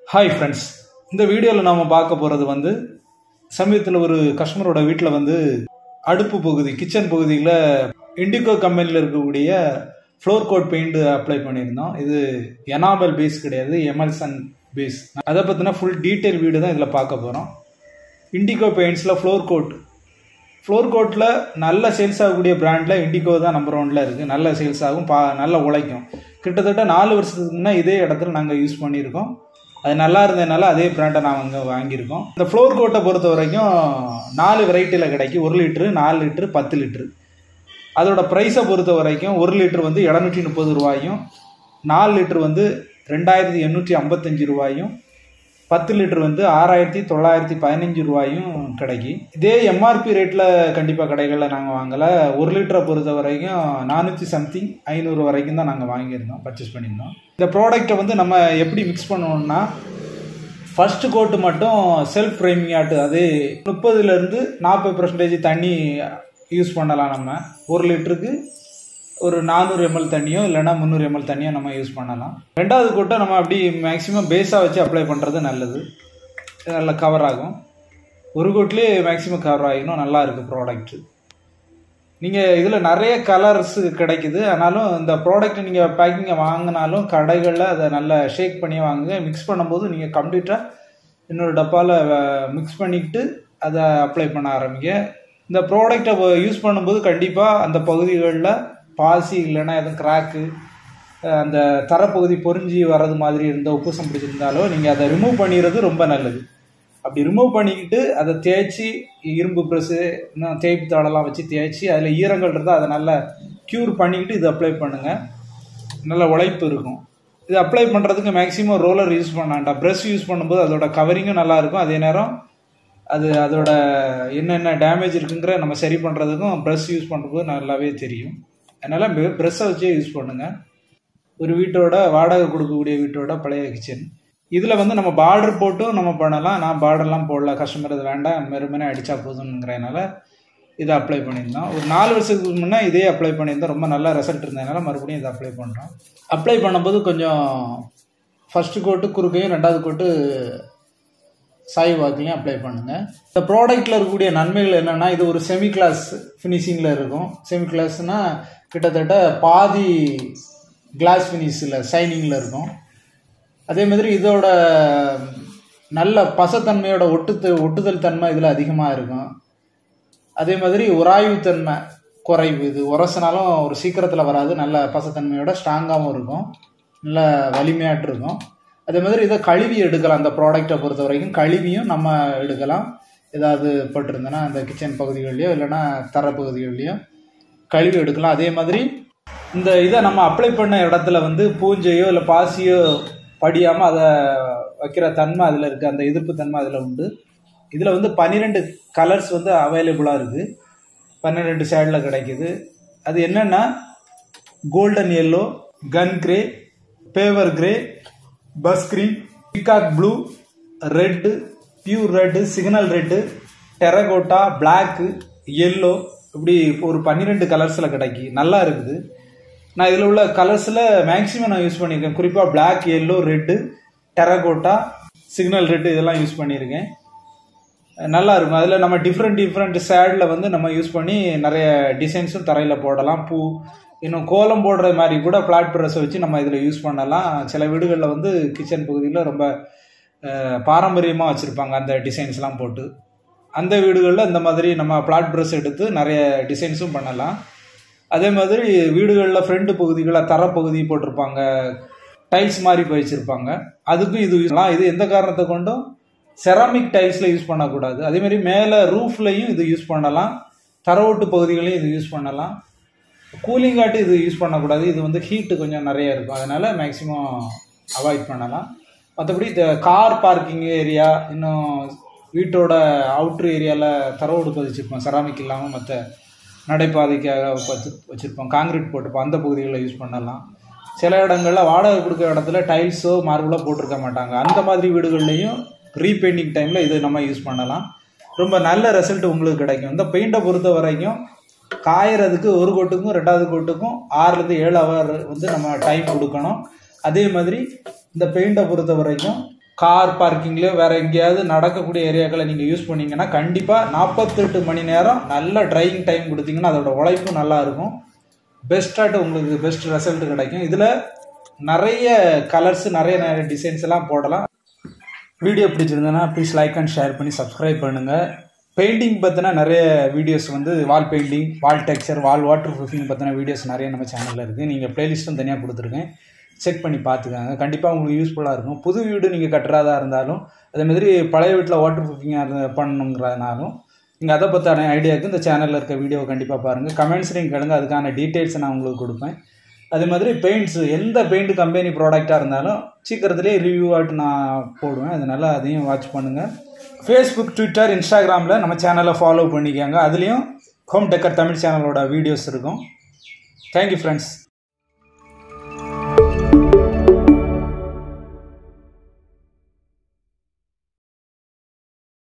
hi friends இந்த வீடியோவில் நாம் பார்க்க போகிறது வந்து சமீபத்தில் ஒரு கஸ்டமரோட வீட்டில் வந்து அடுப்பு பகுதி கிச்சன் பகுதியில் இண்டிகோ கம்பெனியில் இருக்கக்கூடிய ஃப்ளோர் கோட் பெயிண்ட் அப்ளை பண்ணியிருந்தோம் இது எனாமல் பேஸ் கிடையாது எமல்சன் பேஸ் அதை பற்றின ஃபுல் டீட்டெயில் வீடு தான் இதில் பார்க்க போகிறோம் இண்டிகோ பெயிண்ட்ஸில் ஃப்ளோர் கோட் ஃப்ளோர் கோட்டில் நல்ல சேல்ஸ் ஆகக்கூடிய பிராண்டில் இண்டிகோ தான் நம்பர் ஒன்ல இருக்குது நல்ல சேல்ஸ் ஆகும் பா நல்லா உழைக்கும் கிட்டத்தட்ட நாலு வருஷத்துக்கு முன்னே இதே இடத்துல நாங்கள் யூஸ் பண்ணியிருக்கோம் அது நல்லா இருந்ததுனால அதே பிராண்டை நான் அங்கே வாங்கியிருக்கோம் இந்த ஃப்ளோர் கோட்டை பொறுத்த வரைக்கும் நாலு வெரைட்டியில் கிடைக்கும் ஒரு லிட்ரு நாலு லிட்ரு பத்து லிட்ரு அதோட ப்ரைஸை பொறுத்த வரைக்கும் ஒரு லிட்ரு வந்து இரநூற்றி முப்பது ரூபாயும் நாலு லிட்ரு வந்து ரெண்டாயிரத்தி எண்ணூற்றி ஐம்பத்தஞ்சு ரூபாயும் பத்து லிட்டர் வந்து ஆறாயிரத்தி தொள்ளாயிரத்தி பதினஞ்சு ரூபாயும் கிடைக்கும் இதே எம்ஆர்பி ரேட்டில் கண்டிப்பாக கடைகளில் நாங்கள் வாங்கலை ஒரு லிட்டரை பொறுத்த வரைக்கும் நானூற்றி சம்திங் ஐநூறு வரைக்கும் தான் நாங்கள் வாங்கியிருந்தோம் பர்ச்சேஸ் பண்ணியிருந்தோம் இந்த ப்ராடக்ட்டை வந்து நம்ம எப்படி மிக்ஸ் பண்ணுவோம்னா ஃபர்ஸ்ட் கோட்டு மட்டும் செல்ஃப் ஃப்ரேமிங் ஆட்டு அது முப்பதுலேருந்து நாற்பது பர்சன்டேஜ் தண்ணி யூஸ் பண்ணலாம் நம்ம ஒரு லிட்டருக்கு ஒரு நானூறு எம்எல் தண்ணியோ இல்லைனா முந்நூறு எம்எல் தண்ணியோ நம்ம யூஸ் பண்ணலாம் ரெண்டாவது கோட்டை நம்ம அப்படி மேக்ஸிமம் பேஸாக வச்சு அப்ளை பண்ணுறது நல்லது நல்லா கவர் ஆகும் ஒரு கோட்லேயே மேக்ஸிமம் கவர் ஆகிடும் நல்லா இருக்குது ப்ராடக்ட்டு நீங்கள் இதில் நிறைய கலர்ஸ் கிடைக்குது ஆனாலும் இந்த ப்ராடக்ட் நீங்கள் பேக்கிங்கை வாங்கினாலும் கடைகளில் அதை நல்லா ஷேக் பண்ணி வாங்குங்க மிக்ஸ் பண்ணும்போது நீங்கள் கம்ப்ளீட்டாக இன்னொரு டப்பாவில் மிக்ஸ் பண்ணிக்கிட்டு அதை அப்ளை பண்ண ஆரம்பிங்க இந்த ப்ராடக்டை யூஸ் பண்ணும்போது கண்டிப்பாக அந்த பகுதிகளில் பாசி இல்லைன்னா எதுவும் கிராக்கு அந்த தரப்பகுதி பொறிஞ்சி வர்றது மாதிரி இருந்த உப்புசம் பிடிச்சிருந்தாலோ நீங்கள் அதை ரிமூவ் பண்ணிடுறது ரொம்ப நல்லது அப்படி ரிமூவ் பண்ணிக்கிட்டு அதை தேய்ச்சி இரும்பு ப்ரெஸ்ஸு இன்னும் தேய்ப்பு தாளெல்லாம் வச்சு தேய்ச்சி அதில் ஈரங்கள் இருந்தால் அதை நல்லா க்யூர் பண்ணிக்கிட்டு இது அப்ளை பண்ணுங்கள் நல்ல உழைப்பு இருக்கும் இது அப்ளை பண்ணுறதுக்கு மேக்ஸிமம் ரோலர் யூஸ் பண்ண வேண்டாம் ப்ரெஷ் யூஸ் பண்ணும்போது அதோட கவரிங்கும் நல்லாயிருக்கும் அதே நேரம் அது அதோட என்னென்ன டேமேஜ் இருக்குங்கிற நம்ம சரி பண்ணுறதுக்கும் ப்ரெஷ் யூஸ் பண்ணும்போது நல்லாவே தெரியும் அதனால் ப்ரெஷ்ஷை வச்சே யூஸ் பண்ணுங்கள் ஒரு வீட்டோட வாடகை கொடுக்கக்கூடிய வீட்டோட பழைய கிச்சன் இதில் வந்து நம்ம பார்டர் போட்டும் நம்ம பண்ணலாம் நான் பார்டர்லாம் போடல கஸ்டமர் இது வேண்டாம் வெறுமனே அடித்தா போதுங்கிறதுனால இதை அப்ளை பண்ணியிருந்தோம் ஒரு நாலு வருஷத்துக்கு முன்னே இதே அப்ளை பண்ணியிருந்தோம் ரொம்ப நல்ல ரிசல்ட் இருந்ததுனால மறுபடியும் இதை அப்ளை பண்ணுறோம் அப்ளை பண்ணும்போது கொஞ்சம் ஃபஸ்ட்டு கோட்டு குறுக்கையும் ரெண்டாவது கோட்டு சாய் வாக்குலையும் அப்ளை பண்ணுங்கள் இந்த ப்ராடக்ட்டில் இருக்கக்கூடிய நன்மைகள் என்னென்னா இது ஒரு செமி கிளாஸ் ஃபினிஷிங்கில் இருக்கும் செமி கிளாஸ்னால் கிட்டத்தட்ட பாதி கிளாஸ் ஃபினிஷில் ஷைனிங்கில் இருக்கும் அதே மாதிரி இதோட நல்ல பசத்தன்மையோட ஒட்டு ஒட்டுதல் தன்மை இதில் அதிகமாக இருக்கும் அதே மாதிரி உராய்வுத்தன்மை குறைவு இது உரசினாலும் ஒரு சீக்கிரத்தில் வராது நல்ல பசத்தன்மையோட ஸ்ட்ராங்காகவும் இருக்கும் நல்ல வலிமையாட்டு இருக்கும் அதே மாதிரி இதை கழுவி எடுக்கலாம் அந்த ப்ராடக்டை பொறுத்த வரைக்கும் கழுவியும் நம்ம எடுக்கலாம் ஏதாவது பட்டிருந்தோன்னா அந்த கிச்சன் பகுதிகள்லையோ இல்லைன்னா தர பகுதிகள்லையோ கழுவி எடுக்கலாம் அதே மாதிரி இந்த இதை நம்ம அப்ளை பண்ண இடத்துல வந்து பூஞ்சையோ இல்லை பாசியோ படியாமல் அதை வைக்கிற தன்மை அதில் இருக்குது அந்த எதிர்ப்பு தன்மை அதில் உண்டு இதில் வந்து பன்னிரெண்டு கலர்ஸ் வந்து அவைலபிளாக இருக்குது பன்னிரெண்டு ஷேடில் கிடைக்குது அது என்னென்னா golden yellow gun grey paver grey bus green peacock blue red pure red signal red terracotta black yellow இப்படி ஒரு பன்னிரெண்டு கலர்ஸில் கிடைக்கி நல்லா இருக்குது நான் இதில் உள்ள கலர்ஸில் மேக்ஸிமம் நான் யூஸ் பண்ணியிருக்கேன் குறிப்பாக black yellow red terracotta signal red இதெல்லாம் யூஸ் பண்ணியிருக்கேன் நல்லா இருக்கும் அதில் நம்ம டிஃப்ரெண்ட் டிஃப்ரெண்ட் சேடில் வந்து நம்ம யூஸ் பண்ணி நிறைய டிசைன்ஸும் தரையில் போடலாம் பூ இன்னும் கோலம் போடுற மாதிரி கூட பிளாட் ப்ரெஸ்ஸை வச்சு நம்ம இதில் யூஸ் பண்ணலாம் சில வீடுகளில் வந்து கிச்சன் பகுதியில் ரொம்ப பாரம்பரியமாக வச்சுருப்பாங்க அந்த டிசைன்ஸ்லாம் போட்டு அந்த வீடுகளில் இந்த மாதிரி நம்ம பிளாட் ப்ரெஸ் எடுத்து நிறைய டிசைன்ஸும் பண்ணலாம் அதே மாதிரி வீடுகளில் ஃப்ரெண்டு பகுதிகளில் தரப்பகுதி போட்டிருப்பாங்க டைல்ஸ் மாதிரி வச்சுருப்பாங்க அதுக்கும் இது யூஸ்லாம் இது எந்த காரணத்தை கொண்டும் செராமிக் டைல்ஸில் யூஸ் பண்ணக்கூடாது அதேமாதிரி மேலே ரூஃப்லையும் இது யூஸ் பண்ணலாம் தரவோட்டு பகுதிகளையும் இது யூஸ் பண்ணலாம் கூலிங் ஆட்டு இது யூஸ் பண்ணக்கூடாது இது வந்து ஹீட்டு கொஞ்சம் நிறைய இருக்கும் அதனால் மேக்ஸிமம் அவாய்ட் பண்ணலாம் மற்றபடி இந்த கார் பார்க்கிங் ஏரியா இன்னும் வீட்டோட அவுட்ரு ஏரியாவில் தரவோடு பதிச்சிருப்போம் செராமிக் இல்லாமல் மற்ற நடைபாதைக்காக வச்சு வச்சுருப்போம் காங்கிரீட் போட்டிருப்போம் அந்த பகுதிகளில் யூஸ் பண்ணலாம் சில இடங்களில் வாடகை கொடுக்குற இடத்துல டைல்ஸோ மார்பிளோ போட்டிருக்க மாட்டாங்க அந்த மாதிரி வீடுகள்லையும் ரீபெயிண்டிங் டைமில் இது நம்ம யூஸ் பண்ணலாம் ரொம்ப நல்ல ரிசல்ட் உங்களுக்கு கிடைக்கும் இந்த பெயிண்டை பொறுத்த வரைக்கும் காயறதுக்கு ஒரு கோட்டுக்கும் ரெண்டாவது கோட்டுக்கும் ஆறுலேருந்து ஏழு ஹவர் வந்து நம்ம டைம் கொடுக்கணும் அதே மாதிரி இந்த பெயிண்டை பொறுத்த வரைக்கும் கார் பார்க்கிங்லேயோ வேறு எங்கேயாவது நடக்கக்கூடிய ஏரியாக்களை நீங்கள் யூஸ் பண்ணீங்கன்னா கண்டிப்பாக நாற்பத்தெட்டு மணி நேரம் நல்ல ட்ரைவிங் டைம் கொடுத்தீங்கன்னா அதோட உழைப்பும் நல்லா இருக்கும் பெஸ்ட்டாட்டு உங்களுக்கு பெஸ்ட் ரிசல்ட் கிடைக்கும் இதில் நிறைய கலர்ஸ் நிறைய நிறைய டிசைன்ஸ் எல்லாம் போடலாம் வீடியோ பிடிச்சிருந்ததுன்னா ப்ளீஸ் லைக் அண்ட் ஷேர் பண்ணி சப்ஸ்கிரைப் பண்ணுங்கள் பெயிண்டிங் பற்றின நிறைய வீடியோஸ் வந்து wall painting wall texture wall waterproofing பற்றின வீடியோஸ் நிறைய நம்ம சேனலில் இருக்குது நீங்கள் ப்ளேலிஸ்ட்டும் தனியாக கொடுத்துருக்கேன் செக் பண்ணி பார்த்துக்கோங்க கண்டிப்பாக உங்களுக்கு யூஸ்ஃபுல்லாக இருக்கும் புது வீடு நீங்கள் கட்டுறதா இருந்தாலும் அதே மாதிரி பழைய வீட்டில் வாட்டர் ப்ரூஃபிங்காக பண்ணணுங்கிறதுனாலும் நீங்கள் அதை பற்றின ஐடியாவுக்கு இந்த சேனலில் இருக்க வீடியோவை கண்டிப்பாக பாருங்கள் கமெண்ட்ஸ் நீங்கள் கேளுங்க அதுக்கான டீட்டெயில்ஸை நான் உங்களுக்கு கொடுப்பேன் அதே மாதிரி பெயிண்ட்ஸு எந்த பெயிண்ட் கம்பெனி ப்ராடக்டாக இருந்தாலும் சீக்கிரத்துலேயே ரிவ்யூ ஆட்டு நான் போடுவேன் அதனால் அதையும் வாட்ச் பண்ணுங்கள் ஃபேஸ்புக் ட்விட்டர் இன்ஸ்டாகிராமில் நம்ம சேனலை ஃபாலோ பண்ணிக்கோங்க அதுலேயும் ஹோம் டெக்கர் தமிழ் சேனலோட வீடியோஸ் இருக்கும் தேங்க்யூ ஃப்ரெண்ட்ஸ்